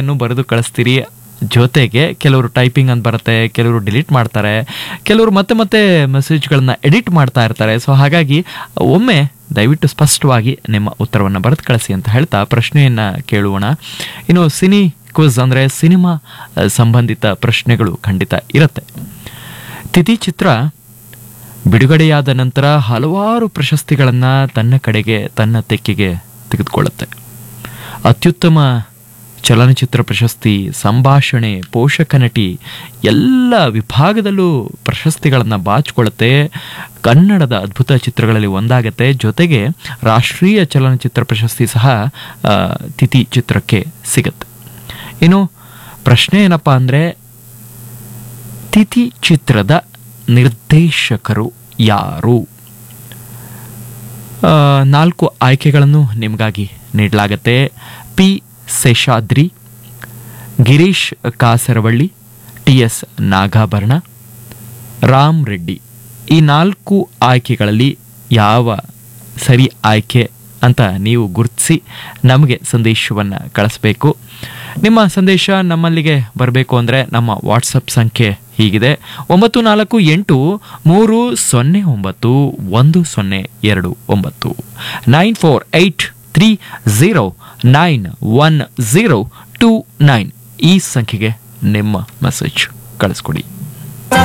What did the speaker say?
ಅನ್ನು ಬರೆದು ಕಳಿಸ್ತೀರಿ ಜೊತೆಗೆ ಕೆಲವರು ಟೈಪಿಂಗ್ ಅಂತ ಬರುತ್ತೆ ಕೆಲವರು ಡಿಲೀಟ್ ಮಾಡ್ತಾರೆ ಕೆಲವರು ಮತ್ತೆ ಮತ್ತೆ ಮೆಸೇಜ್ಗಳನ್ನ ಎಡಿಟ್ ಮಾಡ್ತಾ ಇರ್ತಾರೆ ಸೊ ಹಾಗಾಗಿ ಒಮ್ಮೆ ದಯವಿಟ್ಟು ಸ್ಪಷ್ಟವಾಗಿ ನಿಮ್ಮ ಉತ್ತರವನ್ನು ಬರೆದು ಕಳಿಸಿ ಅಂತ ಹೇಳ್ತಾ ಪ್ರಶ್ನೆಯನ್ನು ಕೇಳುವಣ ಇನ್ನು ಸಿನಿ ಕ್ವಿಜ್ ಅಂದರೆ ಸಿನಿಮಾ ಆ, ಸಂಬಂಧಿತ ಪ್ರಶ್ನೆಗಳು ಖಂಡಿತ ಇರುತ್ತೆ ತಿಥಿ ಚಿತ್ರ ಬಿಡುಗಡೆಯಾದ ನಂತರ ಹಲವಾರು ಪ್ರಶಸ್ತಿಗಳನ್ನು ತನ್ನ ಕಡೆಗೆ ತನ್ನ ತೆಕ್ಕೆಗೆ ತೆಗೆದುಕೊಳ್ಳುತ್ತೆ ಅತ್ಯುತ್ತಮ ಚಲನಚಿತ್ರ ಪ್ರಶಸ್ತಿ ಸಂಭಾಷಣೆ ಪೋಷಕ ನಟಿ ಎಲ್ಲ ವಿಭಾಗದಲ್ಲೂ ಪ್ರಶಸ್ತಿಗಳನ್ನು ಬಾಚಿಕೊಳ್ಳುತ್ತೆ ಕನ್ನಡದ ಅದ್ಭುತ ಚಿತ್ರಗಳಲ್ಲಿ ಒಂದಾಗತ್ತೆ ಜೊತೆಗೆ ರಾಷ್ಟ್ರೀಯ ಚಲನಚಿತ್ರ ಪ್ರಶಸ್ತಿ ಸಹ ಆ, ತಿಥಿ ಚಿತ್ರಕ್ಕೆ ಸಿಗುತ್ತೆ ಇನ್ನು ಪ್ರಶ್ನೆ ಏನಪ್ಪ ಅಂದರೆ ತಿಥಿ ಚಿತ್ರದ ನಿರ್ದೇಶಕರು ಯಾರು ಆ, ನಾಲ್ಕು ಆಯ್ಕೆಗಳನ್ನು ನಿಮಗಾಗಿ ನೀಡಲಾಗತ್ತೆ P Seshadri Girish Kasaravalli T S Nagabharana Ram Reddy ಈ ನಾಲ್ಕು ಆಯ್ಕೆಗಳಲ್ಲಿ ಯಾವ ಸರಿ ಆಯ್ಕೆ ಅಂತ ನೀವು ಗುರುತಿಸಿ ನಮಗೆ ಸಂದೇಶವನ್ನು ಕಳಿಸ್ಬೇಕು ನಿಮ್ಮ ಸಂದೇಶ ನಮ್ಮಲ್ಲಿಗೆ ಬರಬೇಕು ಅಂದರೆ ನಮ್ಮ ವಾಟ್ಸಪ್ ಸಂಖ್ಯೆ ಹೀಗಿದೆ ಒಂಬತ್ತು ನಾಲ್ಕು ಎಂಟು ಮೂರು ಸೊನ್ನೆ ಒಂಬತ್ತು ಒಂದು ಸೊನ್ನೆ ಎರಡು ಒಂಬತ್ತು nine four eight three zero nine one zero two nine ಈ ಸಂಖ್ಯೆಗೆ ನಿಮ್ಮ ಮೆಸೇಜ್ ಕಳಿಸ್ಕೊಡಿ